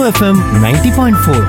FM ninety point four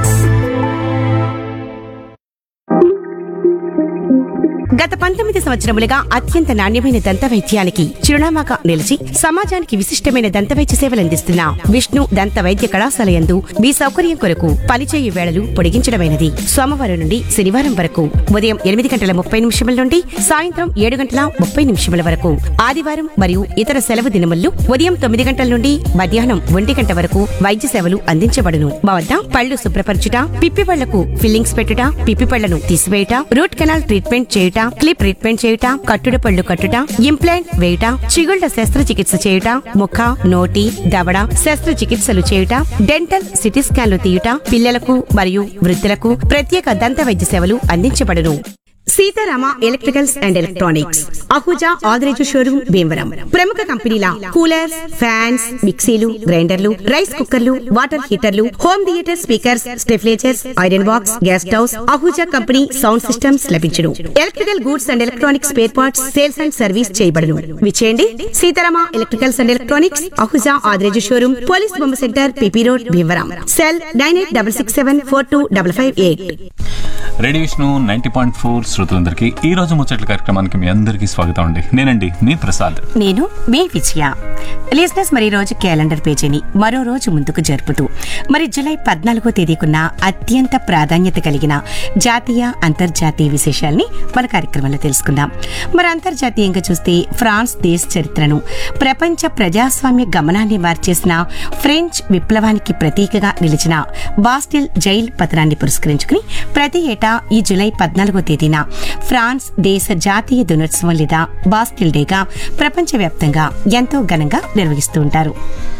గత పంతొమ్మిది సంవత్సరములుగా అత్యంత నాణ్యమైన దంత వైద్యానికి చిరునామాగా నిలిచి సమాజానికి విశిష్టమైన దంత వైద్య సేవలందిస్తున్న విష్ణు దంత వైద్య కళాశాల యందు మీ సౌకర్యం కొరకు పనిచేయు వేళలు పొడిగించడమైనది సోమవారం నుండి శనివారం వరకు ఉదయం ఎనిమిది గంటల ముప్పై నిమిషముల నుండి సాయంత్రం ఏడు గంటల ముప్పై నిమిషముల వరకు ఆదివారం మరియు ఇతర సెలవు దినముల్లో ఉదయం తొమ్మిది గంటల నుండి మధ్యాహ్నం ఒంటి గంట వరకు వైద్య సేవలు అందించబడును మా వద్ద పళ్ళు శుభ్రపరచుట పిప్పి పళ్లకు ఫిల్లింగ్స్ పెట్టుట పిప్పి పళ్లను తీసివేయుట రూట్ కెనాల్ ట్రీట్మెంట్ చేయుట క్లిప్ ట్రీట్మెంట్ చేయుట కట్టుడు పళ్ళు కట్టుట ఇంప్లాంట్ వేయుట చిగుళ్ల శస్త్రచికిత్స చేయుట ముఖ నోటి దవడ శస్త్రచికిత్సలు చేయుట డెంటల్ సిటీ స్కాన్లు తీయుట పిల్లలకు మరియు వృద్ధులకు ప్రత్యేక దంత వైద్య సేవలు అందించబడును Sitarama electricals and electronics Ahuja Adireju showroom Bhimavaram ప్రముఖ కంపెనీల కూలర్స్ ఫ్యాన్స్ మిక్సీలు గ్రైండర్లు రైస్ కుక్కర్లు వాటర్ హీటర్లు హోమ్ థియేటర్ స్పీకర్స్ స్టెఫ్లేచర్స్ iron box gas stoves Ahuja company sound systems లభించును electrical goods and electronics spare parts sales and service చేయబడును విచేయండి Sitarama electricals and electronics Ahuja Adireju showroom police బొమ్మ centre PP road Bhimavaram cell nine eight double six seven four two double five eight radio Vishnu ninety point four శ్రోతలందరికీ ఈ రోజు ముచ్చట్ల కార్యక్రమానికి మీ అందరికీ స్వాగతం అండి నేనండి మీ ప్రసాద్ నేను మీ విజయ లిజినెస్ మరి ఈ రోజు క్యాలెండర్ పేజీని మరో రోజు ముందుకు జరుపుతూ మరి జూలై పద్నాలుగో తేదీకున్న అత్యంత ప్రాధాన్యత కలిగిన జాతీయ అంతర్జాతీయ విశేషాల్ని మన కార్యక్రమంలో తెలుసుకుందాం మరి అంతర్జాతీయంగా చూస్తే ఫ్రాన్స్ దేశ చరిత్రను ప్రపంచ ప్రజాస్వామ్య గమనాన్ని మార్చేసిన ఫ్రెంచ్ విప్లవానికి ప్రతీకగా నిలిచిన బాస్టిల్ జైల్ పతనాన్ని పురస్కరించుకుని ప్రతి ఏటా ఈ జూలై పద్నాలుగో తేదీన ఫ్రాన్స్ దేశ జాతీయ దినోత్సవం లేదా బాస్టిల్ డేగా ప్రపంచవ్యాప్తంగా ఎంతో ఘనంగా నిర్వహిస్తూ ఉంటారు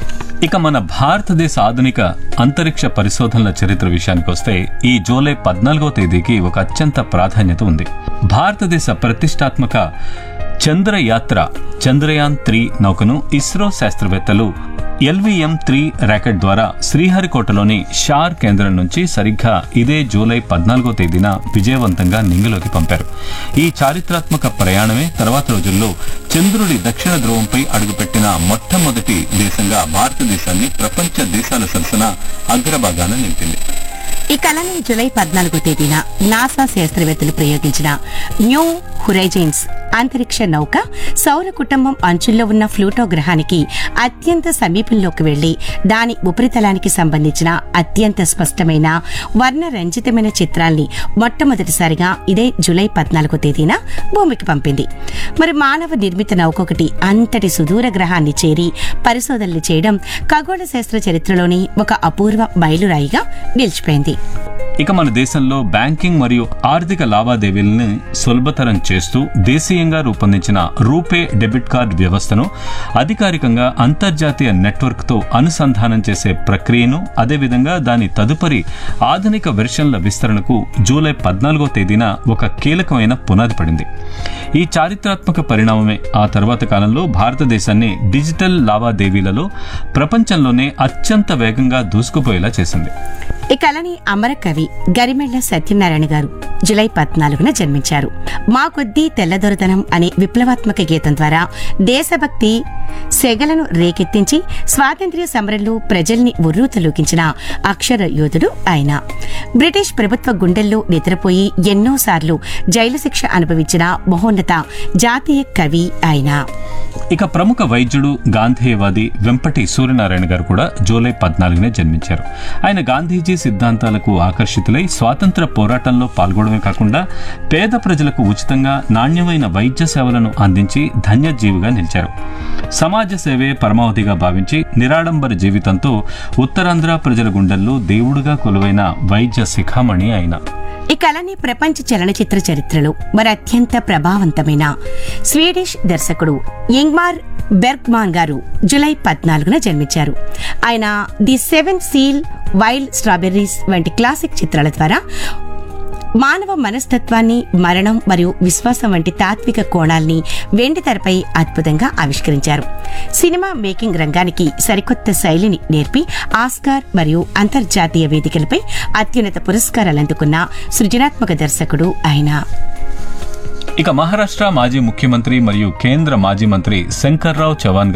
ఇక మన భారతదేశ ఆధునిక అంతరిక్ష పరిశోధనల చరిత్ర విషయానికి వస్తే ఈ జూలై పద్నాలుగో తేదీకి ఒక అత్యంత ప్రాధాన్యత ఉంది భారతదేశ ప్రతిష్టాత్మక చంద్రయాత్ర చంద్రయాన్ త్రీ నౌకను ఇస్రో శాస్త్రవేత్తలు ఎల్విఎం త్రీ ర్యాకెట్ ద్వారా శ్రీహరికోటలోని షార్ కేంద్రం నుంచి సరిగ్గా ఇదే జూలై పద్నాలుగో తేదీన విజయవంతంగా నింగిలోకి పంపారు ఈ చారిత్రాత్మక ప్రయాణమే తర్వాత రోజుల్లో చంద్రుడి దక్షిణ ధ్రువంపై అడుగుపెట్టిన మొట్టమొదటి దేశంగా భారతదేశాన్ని ప్రపంచ దేశాల సరసన అగ్రభాగాన నిలిపింది ఈ కళని జూలై పద్నాలుగో తేదీన నాసా శాస్త్రవేత్తలు ప్రయోగించిన న్యూ హురైజన్స్ అంతరిక్ష నౌక సౌర కుటుంబం అంచుల్లో ఉన్న ఫ్లూటో గ్రహానికి అత్యంత సమీపంలోకి వెళ్లి దాని ఉపరితలానికి సంబంధించిన అత్యంత స్పష్టమైన వర్ణరంజితమైన చిత్రాల్ని మొట్టమొదటిసారిగా ఇదే జూలై పద్నాలుగో తేదీన భూమికి పంపింది మరి మానవ నిర్మిత నౌక ఒకటి అంతటి సుదూర గ్రహాన్ని చేరి పరిశోధనలు చేయడం ఖగోళ శాస్త్ర చరిత్రలోని ఒక అపూర్వ మైలురాయిగా నిలిచిపోయింది ఇక మన దేశంలో బ్యాంకింగ్ మరియు ఆర్థిక లావాదేవీలను సులభతరం చేస్తూ దేశీయంగా రూపొందించిన రూపే డెబిట్ కార్డ్ వ్యవస్థను అధికారికంగా అంతర్జాతీయ నెట్వర్క్తో అనుసంధానం చేసే ప్రక్రియను అదేవిధంగా దాని తదుపరి ఆధునిక వెర్షన్ల విస్తరణకు జూలై పద్నాలుగో తేదీన ఒక కీలకమైన పునాది పడింది ఈ చారిత్రాత్మక పరిణామమే ఆ తర్వాత కాలంలో భారతదేశాన్ని డిజిటల్ లావాదేవీలలో ప్రపంచంలోనే అత్యంత వేగంగా దూసుకుపోయేలా చేసింది ఈ కళని అమర కవి గరిమెళ్ల సత్యనారాయణ గారు జులై పద్నాలుగున జన్మించారు మా కొద్దీ తెల్లదొరతనం అనే విప్లవాత్మక గీతం ద్వారా దేశభక్తి సెగలను రేకెత్తించి స్వాతంత్ర్య సమరంలో ప్రజల్ని ఉర్రూతలూకించిన అక్షర యోధుడు ఆయన బ్రిటిష్ ప్రభుత్వ గుండెల్లో నిద్రపోయి ఎన్నోసార్లు జైలు శిక్ష అనుభవించిన మహోన్నత జాతీయ కవి ఆయన ఇక ప్రముఖ వైద్యుడు గాంధేయవాది వెంపటి సూర్యనారాయణ గారు కూడా జూలై పద్నాలుగునే జన్మించారు ఆయన గాంధీజీ సిద్ధాంతాలకు ఆకర్షితులై స్వాతంత్ర పోరాటంలో పాల్గొనడమే కాకుండా పేద ప్రజలకు ఉచితంగా నాణ్యమైన వైద్య సేవలను అందించి ధన్యజీవిగా నిలిచారు సమాజ సేవే పరమావధిగా భావించి నిరాడంబర జీవితంతో ఉత్తరాంధ్ర ప్రజల గుండెల్లో దేవుడుగా కొలువైన వైద్య శిఖామణి ఆయన ఈ కళని ప్రపంచ చలనచిత్ర చరిత్రలో మరి అత్యంత ప్రభావవంతమైన స్వీడిష్ దర్శకుడు ఇంగ్మార్ బెర్గ్మాన్ గారు జులై పద్నాలుగున జన్మించారు ఆయన the seven seal wild strawberries వంటి క్లాసిక్ చిత్రాల ద్వారా మానవ మనస్తత్వాన్ని మరణం మరియు విశ్వాసం వంటి తాత్విక కోణాల్ని వెండి తెరపై అద్భుతంగా ఆవిష్కరించారు సినిమా మేకింగ్ రంగానికి సరికొత్త శైలిని నేర్పి ఆస్కార్ మరియు అంతర్జాతీయ వేదికలపై అత్యున్నత పురస్కారాలు అందుకున్న సృజనాత్మక దర్శకుడు ఆయన ఇక మహారాష్ట్ర మాజీ ముఖ్యమంత్రి మరియు కేంద్ర మాజీ మంత్రి శంకర్రావు చవాన్